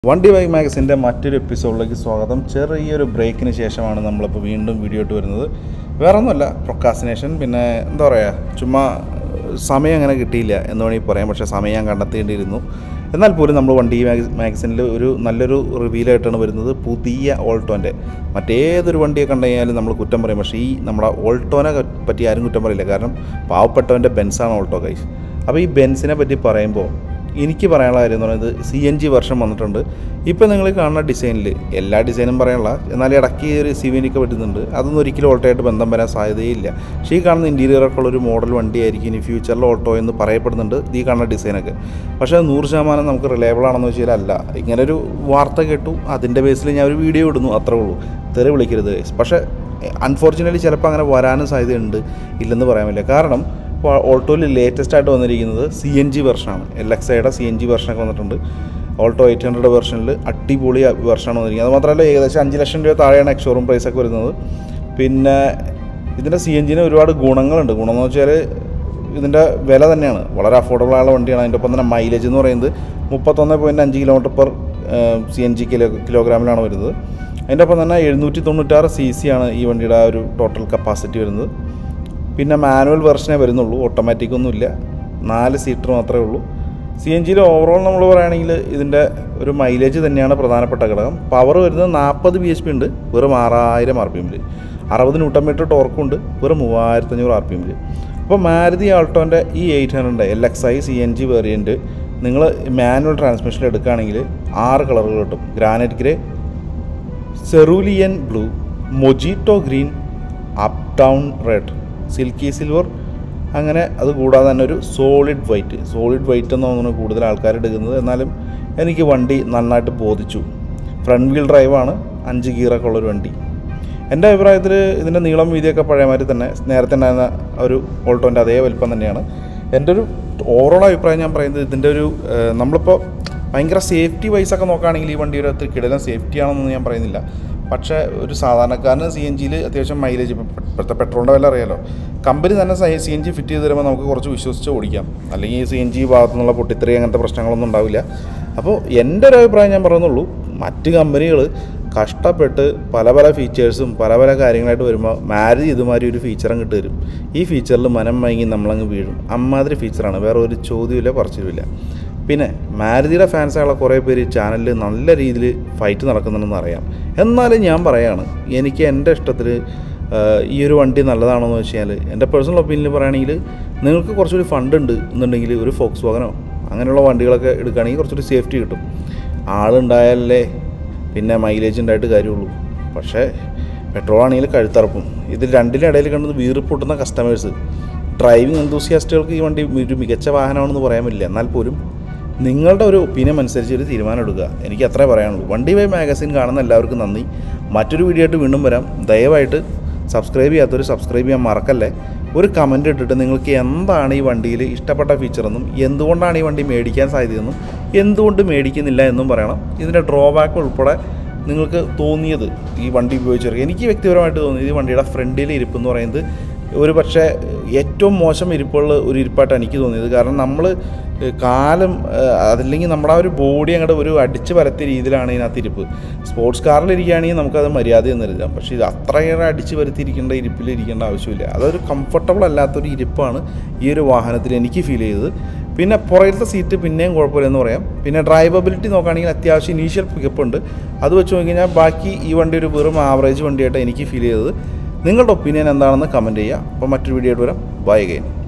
വണ്ടി ബൈക്ക് മാഗസിൻ്റെ മറ്റൊരു എപ്പിസോഡിലേക്ക് സ്വാഗതം ചെറിയൊരു ബ്രേക്കിന് ശേഷമാണ് നമ്മളിപ്പോൾ വീണ്ടും വീഡിയോ ഇട്ട് വരുന്നത് വേറെ ഒന്നുമല്ല പ്രൊക്കാസിനേഷൻ പിന്നെ എന്താ പറയുക ചുമ്മാ ഏഹ്, സമയം അങ്ങനെ കിട്ടിയില്ല എന്ന് വേണമെങ്കിൽ പറയാം പക്ഷേ സമയം ഞാൻ കണ്ടെത്തേണ്ടിയിരുന്നു എന്നാൽ പോലും നമ്മൾ വണ്ടി മാഗസിനിൽ ഒരു നല്ലൊരു റിവ്യൂലായിട്ടാണ് വരുന്നത് പുതിയ ഓൾട്ടോൻ്റെ മറ്റേതൊരു വണ്ടിയെ കണ്ടു കഴിഞ്ഞാലും നമ്മൾ കുറ്റം പറയും പക്ഷേ ഈ നമ്മുടെ ഓൾട്ടോനെ പറ്റി ആരും കുറ്റം പറയില്ല കാരണം പാവപ്പെട്ടവൻ്റെ ബെൻസാണ് ഓൾട്ടോ കൈസ് അപ്പോൾ ഈ ബെൻസിനെ പറ്റി പറയുമ്പോൾ എനിക്ക് പറയാനുള്ള കാര്യം എന്ന് പറയുന്നത് സി എൻ ജി വർഷം വന്നിട്ടുണ്ട് ഇപ്പോൾ നിങ്ങൾ കാണുന്ന ഡിസൈനിൽ എല്ലാ ഡിസൈനും പറയാനുള്ള എന്നാൽ ഇടയ്ക്ക് ഒരു സി വി ഒക്കെ പറ്റുന്നുണ്ട് അതൊന്നും ഒരിക്കലും ഓൾട്ടോയായിട്ട് ബന്ധം വരാൻ സാധ്യതയില്ല പക്ഷേ ഈ കാണുന്ന ഇൻറ്റീരിയറൊക്കെ ഉള്ള ഒരു മോഡൽ വണ്ടിയായിരിക്കും ഇനി ഫ്യൂച്ചറിൽ ഓൾട്ടോ എന്ന് പറയപ്പെടുന്നുണ്ട് ഈ കാണുന്ന ഡിസൈനൊക്കെ പക്ഷേ അത് നൂറ് ശതമാനം നമുക്ക് റിലയബിൾ ആണെന്ന് വെച്ചാൽ അല്ല ഇങ്ങനെ ഒരു വാർത്ത കേട്ടു അതിൻ്റെ ബേസിൽ ഞാൻ ഒരു വീഡിയോ ഇടുന്നു അത്രേ ഉള്ളൂ തെറി വിളിക്കരുത് പക്ഷേ അൺഫോർച്ചുനേറ്റ്ലി ചിലപ്പോൾ അങ്ങനെ വരാനും സാധ്യതയുണ്ട് ഇല്ലെന്ന് പറയാൻ പറ്റില്ല കാരണം ഇപ്പോൾ ഓൾട്ടോയിൽ ലേറ്റസ്റ്റ് ആയിട്ട് വന്നിരിക്കുന്നത് സി എൻ ജി വെർഷനാണ് എൽ എക്സ് ഐയുടെ സി എൻ ജി വെർഷനൊക്കെ വന്നിട്ടുണ്ട് ഓൾട്ടോ എയ്റ്റ് ഹൺഡ്രഡ് വെർഷനിൽ അടിപൊളി വെർഷനാണ് വന്നിരിക്കുന്നത് അത് മാത്രമല്ല ഏകദേശം അഞ്ച് ലക്ഷം രൂപ താഴെയാണ് എക്സോറൂം പ്രൈസൊക്കെ വരുന്നത് പിന്നെ ഇതിൻ്റെ സി എൻ ജിന് ഒരുപാട് ഗുണങ്ങളുണ്ട് ഗുണം എന്ന് വെച്ചാൽ ഇതിൻ്റെ വില തന്നെയാണ് വളരെ അഫോർഡബിൾ ആയുള്ള വണ്ടിയാണ് അതിൻ്റെ ഒപ്പം തന്നെ മൈലേജ് എന്ന് പറയുന്നത് മുപ്പത്തൊന്ന് പോയിൻറ്റ് അഞ്ച് kilometre per C N G kilo കിലോഗ്രാമിലാണ് വരുന്നത് അതിൻ്റെ ഒപ്പം തന്നെ എഴുന്നൂറ്റി തൊണ്ണൂറ്റാറ് സി സി ആണ് ഈ വണ്ടിയുടെ ആ ഒരു ടോട്ടൽ കപ്പാസിറ്റി വരുന്നത് പിന്നെ മാനുവൽ വെർഷനേ വരുന്നുള്ളൂ ഓട്ടോമാറ്റിക് ഒന്നുമില്ല നാല് സീറ്റർ മാത്രമേ ഉള്ളൂ സി എൻ ജിയിൽ ഓവറോൾ നമ്മൾ പറയുകയാണെങ്കിൽ ഇതിൻ്റെ ഒരു മൈലേജ് തന്നെയാണ് പ്രധാനപ്പെട്ട ഘടകം പവർ വരുന്നത് നാൽപ്പത് ബി എച്ച് പി ഉണ്ട് വെറും ആറായിരം ആർ പി എമ്മിൽ അറുപത് ന്യൂട്ടൺ മീറ്റർ ടോർക്കും ഉണ്ട് വെറും മൂവായിരത്തഞ്ഞൂറ് ആർ പി എമ്മിൽ അപ്പോൾ മാരുതി ആൾട്ടോൻ്റെ ഈ eight hundred L X I C N G variant നിങ്ങൾ മാനുവൽ ട്രാൻസ്മിഷനിൽ എടുക്കുകയാണെങ്കിൽ ആറ് കളറുകൾ കിട്ടും granite grey cerulean blue mojito green uptown red silky silver അങ്ങനെ അത് കൂടാതെ തന്നെ ഒരു സോളിഡ് വൈറ്റ് സോളിഡ് വൈറ്റ് എന്ന് തോന്നുന്നു കൂടുതൽ ആൾക്കാർ എടുക്കുന്നത് എന്നാലും എനിക്ക് വണ്ടി നന്നായിട്ട് ബോധിച്ചു ഫ്രണ്ട് വീൽ ഡ്രൈവാണ് അഞ്ച് ഗിയറൊക്കെ ഉള്ളൊരു വണ്ടി എൻ്റെ അഭിപ്രായത്തിൽ ഇതിൻ്റെ നീളം വീതിയൊക്കെ പഴയ മാതിരി തന്നെ നേരത്തെ ഉണ്ടായിരുന്ന ഒരു ഓൾട്ടോൻ്റെ അതേ വലിപ്പം തന്നെയാണ് എൻ്റെ ഒരു ഓവറോൾ അഭിപ്രായം ഞാൻ പറയുന്നത് ഇതിൻ്റെ ഒരു ഏഹ്, നമ്മളിപ്പോൾ ഭയങ്കര സേഫ്റ്റി വൈസൊക്കെ നോക്കുകയാണെങ്കിൽ ഈ വണ്ടിയുടെ അത്ര കിടലം സേഫ്റ്റി ആണെന്നൊന്നും ഞാൻ പറയുന്നില്ല പക്ഷേ ഒരു സാധാരണക്കാരന് സി എൻ ജിയിൽ അത്യാവശ്യം മൈലേജ് ഇപ്പോഴത്തെ പെട്രോളിൻ്റെ വില അറിയാലോ കമ്പനി തന്നെ സി എൻ ജി ഫിറ്റ് ചെയ്ത് തരുമ്പോൾ നമുക്ക് കുറച്ച് വിശ്വസിച്ച് ഓടിക്കാം അല്ലെങ്കിൽ സി എൻ ജി ഭാഗത്തു നിന്നുള്ള പൊട്ടിത്തെറി അങ്ങനത്തെ പ്രശ്നങ്ങളൊന്നും ഉണ്ടാവില്ല അപ്പോൾ എൻ്റെ ഒരു അഭിപ്രായം ഞാൻ പറയുന്നുള്ളൂ മറ്റ് കമ്പനികൾ കഷ്ടപ്പെട്ട് പല പല ഫീച്ചേഴ്സും പല പല കാര്യങ്ങളായിട്ട് വരുമ്പോൾ മാരുതി ഇതുമാതിരി ഒരു ഫീച്ചറും കിട്ടി തരും ഈ ഫീച്ചറിൽ മനം മയങ്ങി നമ്മളങ്ങ് വീഴും അമ്മാതിരി ഫീച്ചറാണ് വേറെ ഒരു ചോദ്യമില്ല പറച്ചിലുമില്ല പിന്നെ മാരുതിയുടെ ഫാൻസായുള്ള കുറേ പേര് ചാനലിൽ നല്ല രീതിയിൽ ഫൈറ്റ് നടക്കുന്നുണ്ടെന്ന് അറിയാം എന്നാലും ഞാൻ പറയാണ് എനിക്ക് എൻ്റെ ഇഷ്ടത്തിൽ ഈ ഒരു വണ്ടി നല്ലതാണോ എന്ന് വെച്ച് കഴിഞ്ഞാൽ എൻ്റെ പേഴ്സണൽ ഒപ്പീനിയൻ പറയുകയാണെങ്കിൽ നിങ്ങൾക്ക് കുറച്ചുകൂടി ഫണ്ട് ഉണ്ട് എന്നുണ്ടെങ്കിൽ ഒരു ഫോക്സ് വാഗനോ അങ്ങനെയുള്ള വണ്ടികളൊക്കെ എടുക്കുകയാണെങ്കിൽ കുറച്ചുകൂടി സേഫ്റ്റി കിട്ടും ആളുണ്ടായാലേ പിന്നെ മൈലേജ് ഉണ്ടായിട്ട് കാര്യമുള്ളൂ പക്ഷേ പെട്രോൾ ആണെങ്കിൽ കഴുത്തറപ്പും ഇത് രണ്ടിനും ഇടയിൽ കണ്ടത് വീറിപ്പൊട്ടുന്ന കസ്റ്റമേഴ്സ് ഡ്രൈവിംഗ് എന്തൂസിയാസ്റ്റുകൾക്ക് ഈ വണ്ടി ഒരു മികച്ച വാഹനമാണെന്ന് പറയാൻ പറ്റില്ല എന്നാൽ പോലും നിങ്ങളുടെ ഒരു ഒപ്പീനിയൻ അനുസരിച്ച് ഒരു തീരുമാനം എടുക്കുക എനിക്ക് അത്രേ പറയാനുള്ളൂ വണ്ടി വൈ മാഗസിൻ കാണുന്ന എല്ലാവർക്കും നന്ദി മറ്റൊരു വീഡിയോ ആയിട്ട് വീണ്ടും വരാം ദയവായിട്ട് സബ്സ്ക്രൈബ് ചെയ്യാത്തവർ സബ്സ്ക്രൈബ് ചെയ്യാൻ മറക്കല്ലേ ഒരു കമൻറ്റ് ഇട്ടിട്ട് നിങ്ങൾക്ക് എന്താണ് ഈ വണ്ടിയിൽ ഇഷ്ടപ്പെട്ട ഫീച്ചറെന്നും എന്തുകൊണ്ടാണ് ഈ വണ്ടി മേടിക്കാൻ സാധ്യതയെന്നും എന്തുകൊണ്ട് മേടിക്കുന്നില്ല എന്നും പറയണം ഇതിൻ്റെ ഡ്രോബാക്ക് ഉൾപ്പെടെ നിങ്ങൾക്ക് തോന്നിയത് ഈ വണ്ടി ഉപയോഗിച്ചവർക്ക് എനിക്ക് വ്യക്തിപരമായിട്ട് തോന്നിയത് ഈ വണ്ടിയുടെ ഫ്രണ്ടിലെ ഇരിപ്പ് എന്ന് പറയുന്നത് ഒരു പക്ഷേ ഏറ്റവും മോശം ഇരിപ്പുള്ള ഒരു ഇരിപ്പായിട്ട് എനിക്ക് തോന്നിയത് കാരണം നമ്മൾ കാലം ഏഹ്, അതല്ലെങ്കിൽ നമ്മുടെ ആ ഒരു ബോഡി അങ്ങോട്ട് ഒരു അടിച്ച് പരത്തിയ രീതിയിലാണ് ഇതിനകത്ത് ഇരിപ്പ് സ്പോർട്സ് കാറിലിരിക്കുകയാണെങ്കിൽ നമുക്കത് മര്യാദ എന്ന് കരുതാം പക്ഷേ ഇത് അത്രയേറെ അടിച്ച് പരത്തിയിരിക്കേണ്ട ഇരിപ്പിൽ ഇരിക്കേണ്ട ആവശ്യമില്ല അതൊരു കംഫർട്ടബിൾ അല്ലാത്തൊരു ഇരിപ്പാണ് ഈ ഒരു വാഹനത്തിൽ എനിക്ക് ഫീൽ ചെയ്തത് പിന്നെ പുറകിലത്തെ സീറ്റ് പിന്നെയും കുഴപ്പമില്ലെന്ന് പറയാം പിന്നെ ഡ്രൈവബിലിറ്റി നോക്കുകയാണെങ്കിൽ അത്യാവശ്യം ഇനീഷ്യൽ പിക്കപ്പ് ഉണ്ട് അത് വെച്ച് നോക്കി കഴിഞ്ഞാൽ ബാക്കി ഈ വണ്ടി ഒരു വെറും ആവറേജ് വണ്ടിയായിട്ട് എനിക്ക് ഫീൽ ചെയ്തത് നിങ്ങളുടെ ഒപ്പീനിയൻ എന്താണെന്ന് കമൻറ്റ് ചെയ്യുക അപ്പോൾ മറ്റൊരു വീഡിയോ ആയിട്ട് വരാം ബൈ അഗൈൻ